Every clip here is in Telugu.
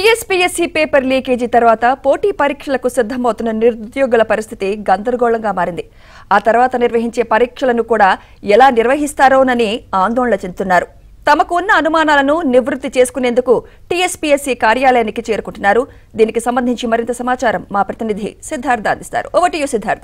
టీఎస్పీఎస్సీ పేపర్ లీకేజీ తర్వాత పోటీ పరీక్షలకు సిద్ధమవుతున్న నిరుద్యోగుల పరిస్థితి గందరగోళంగా మారింది ఆ తర్వాత నిర్వహించే పరీక్షలను కూడా ఎలా నిర్వహిస్తారోనని ఆందోళన చెందుతున్నారు తమకు ఉన్న అనుమానాలను నివృత్తి చేసుకునేందుకు టీఎస్పీఎస్సీ కార్యాలయానికి చేరుకుంటున్నారు దీనికి సంబంధించి మరింత సమాచారం మా ప్రతినిధి సిద్ధార్థ అందిస్తారు over you Siddhartha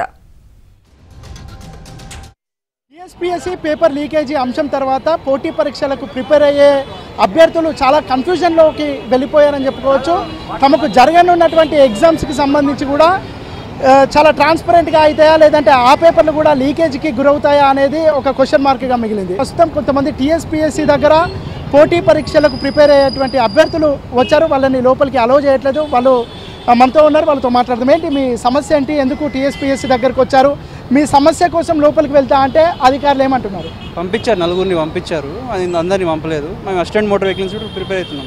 TSPSC paper leakage అంశం తర్వాత పోటీ పరీక్షలకు ప్రిపేర్ అయ్యే అభ్యర్థులు చాలా కన్ఫ్యూజన్లోకి వెళ్ళిపోయారని చెప్పుకోవచ్చు తమకు జరగనున్నటువంటి ఎగ్జామ్స్కి సంబంధించి కూడా ఆ, చాలా ట్రాన్స్పరెంట్గా అవుతాయా లేదంటే ఆ పేపర్లు కూడా లీకేజీకి గురవుతాయా అనేది ఒక క్వశ్చన్ మార్క్గా మిగిలింది ప్రస్తుతం కొంతమంది టీఎస్పీఎస్సీ దగ్గర పోటీ పరీక్షలకు ప్రిపేర్ అయ్యేటువంటి అభ్యర్థులు వచ్చారు వాళ్ళని లోపలికి అలో చేయట్లేదు వాళ్ళు ఆ, మనతో ఉన్నారు వాళ్ళతో మాట్లాడదాం ఏంటి మీ సమస్య ఏంటి ఎందుకు టీఎస్పీఎస్సీ దగ్గరకు వచ్చారు మీ సమస్య కోసం లోపలికి వెళ్తా అంటే అధికారులు ఏమంటున్నారు పంపించారు నలుగురిని పంపించారు అది అందరినీ పంపలేదు మేము అసిస్టెంట్ మోటార్ వెహికల్స్ కూడా ప్రిపేర్ అవుతున్నాం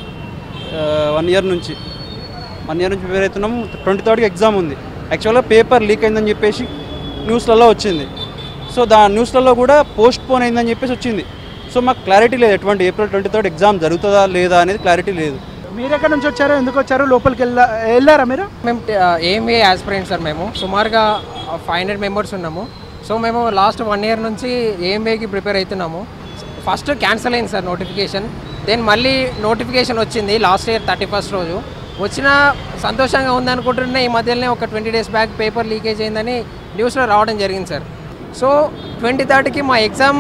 వన్ ఇయర్ నుంచి వన్ ఇయర్ నుంచి ప్రిపేర్ అవుతున్నాం ట్వంటీ థర్డ్కి ఎగ్జామ్ ఉంది యాక్చువల్గా పేపర్ లీక్ అయిందని చెప్పేసి న్యూస్లలో వచ్చింది సో దా న్యూస్లలో కూడా పోస్ట్ పోన్ అయిందని చెప్పేసి వచ్చింది సో మాకు క్లారిటీ లేదు ఎటువంటి ఏప్రిల్ ట్వంటీ థర్డ్ ఎగ్జామ్ జరుగుతుందా లేదా అనేది క్లారిటీ లేదు మీరు ఎక్కడి నుంచి వచ్చారో ఎందుకు వచ్చారు లోపలికి వెళ్ళా వెళ్ళారా మీరు మేము ఏఎంఏ యాస్పిరెంట్ సార్ మేము సుమారుగా ఫైవ్ హండ్రెడ్ మెంబర్స్ ఉన్నాము సో మేము లాస్ట్ వన్ ఇయర్ నుంచి ఏఎంఏకి ప్రిపేర్ అవుతున్నాము ఫస్ట్ క్యాన్సిల్ అయింది సార్ నోటిఫికేషన్ దెన్ మళ్ళీ నోటిఫికేషన్ వచ్చింది లాస్ట్ ఇయర్ థర్టీ ఫస్ట్ రోజు వచ్చిన సంతోషంగా ఉందనుకుంటుంటే ఈ మధ్యలోనే ఒక twenty days back paper leakage అయిందని న్యూస్లో రావడం జరిగింది సార్ సో ట్వంటీ థర్డ్కి మా ఎగ్జామ్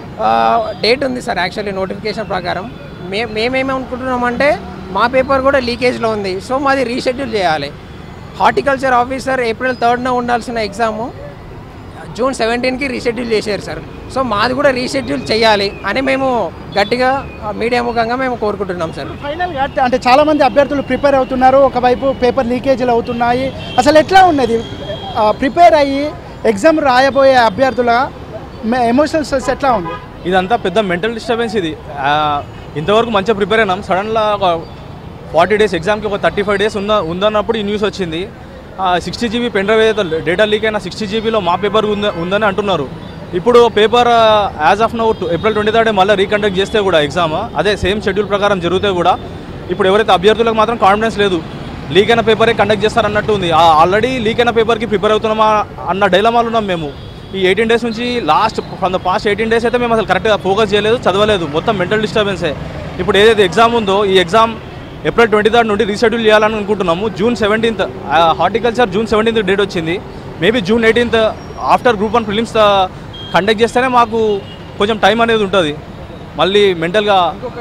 డేట్ ఉంది సార్ యాక్చువల్లీ నోటిఫికేషన్ ప్రకారం మే మేమేమనుకుంటున్నామంటే మా పేపర్ కూడా లీకేజ్లో ఉంది సో మాది రీషెడ్యూల్ చేయాలి హార్టికల్చర్ ఆఫీసర్ ఏప్రిల్ థర్డ్న ఉండాల్సిన ఎగ్జాము జూన్ సెవెంటీన్కి రీషెడ్యూల్ చేశారు సార్ సో మాది కూడా రీషెడ్యూల్ చేయాలి అని మేము గట్టిగా ఆ, మీడియా ముఖంగా మేము కోరుకుంటున్నాం సార్ ఫైనల్గా అంటే చాలా మంది అభ్యర్థులు ప్రిపేర్ అవుతున్నారు ఒకవైపు పేపర్ లీకేజీలు అవుతున్నాయి అసలు ఎట్లా ఉన్నది ప్రిపేర్ అయ్యి ఎగ్జామ్ రాయబోయే అభ్యర్థుల ఎమోషనల్ స్ట్రెస్ ఎట్లా ఉంది ఇదంతా పెద్ద మెంటల్ డిస్టర్బెన్స్ ఇది ఆ, ఇంతవరకు మంచిగా ప్రిపేర్ అయినాం సడన్గా ఒక ఫార్టీ డేస్ ఎగ్జామ్కి ఒక థర్టీ ఫైవ్ డేస్ ఉంద ఉందన్నప్పుడు ఈ న్యూస్ వచ్చింది సిక్స్టీ జీబీ పెన్ డ్రైవ్ ఏదైతే డేటా లీక్ అయిన సిక్స్టీ జీబీలో మా పేపర్ ఉంద ఉందని అంటున్నారు ఇప్పుడు paper as of now April twenty third మళ్ళీ రీకండక్ట్ చేస్తే కూడా ఎగ్జామ్ అదే సేమ్ షెడ్యూల్ ప్రకారం జరిగితే కూడా ఇప్పుడు ఎవరైతే అభ్యర్థులకు మాత్రం కాన్ఫిడెన్స్ లేదు లీక్ అయిన పేపరే కండక్ట్ చేస్తారన్నట్టు ఉంది ఆల్రెడీ లీక్ అయిన పేపర్కి ప్రిపేర్ అవుతున్నామా అన్న డైలమాలు ఉన్నాం మేము ఈ ఎయిటీన్ డేస్ నుంచి last from the past eighteen days అయితే మేము అసలు కరెక్ట్గా ఫోకస్ చేయలేదు చదవలేదు మొత్తం మెంటల్ డిస్టర్బెన్సే ఇప్పుడు ఏదైతే ఎగ్జామ్ ఉందో ఈ ఎగ్జామ్ ఏప్రిల్ ట్వంటీ థర్డ్ నుండి రీషెడ్యూల్ చేయాలని అనుకుంటున్నాము June seventeenth horticulture June seventeenth date వచ్చింది maybe June eighteenth after group one prelims conduct చేస్తేనే మాకు కొంచెం టైం అనేది ఉంటుంది మళ్ళీ మెంటల్గా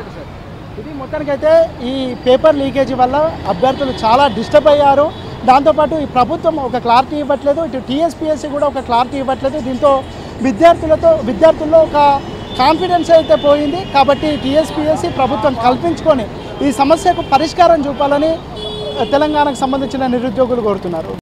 ఇది మొత్తానికైతే ఈ పేపర్ లీకేజీ వల్ల అభ్యర్థులు చాలా డిస్టర్బ్ అయ్యారు దాంతోపాటు ఈ ప్రభుత్వం ఒక క్లారిటీ ఇవ్వట్లేదు ఇటు టీఎస్పీఎస్సీ కూడా ఒక క్లారిటీ ఇవ్వట్లేదు దీంతో విద్యార్థులతో విద్యార్థుల్లో ఒక కాన్ఫిడెన్స్ అయితే పోయింది కాబట్టి టీఎస్పీఎస్సీ ప్రభుత్వం కల్పించుకొని ఈ సమస్యకు పరిష్కారం చూపాలని తెలంగాణకు సంబంధించిన నిరుద్యోగులు కోరుతున్నారు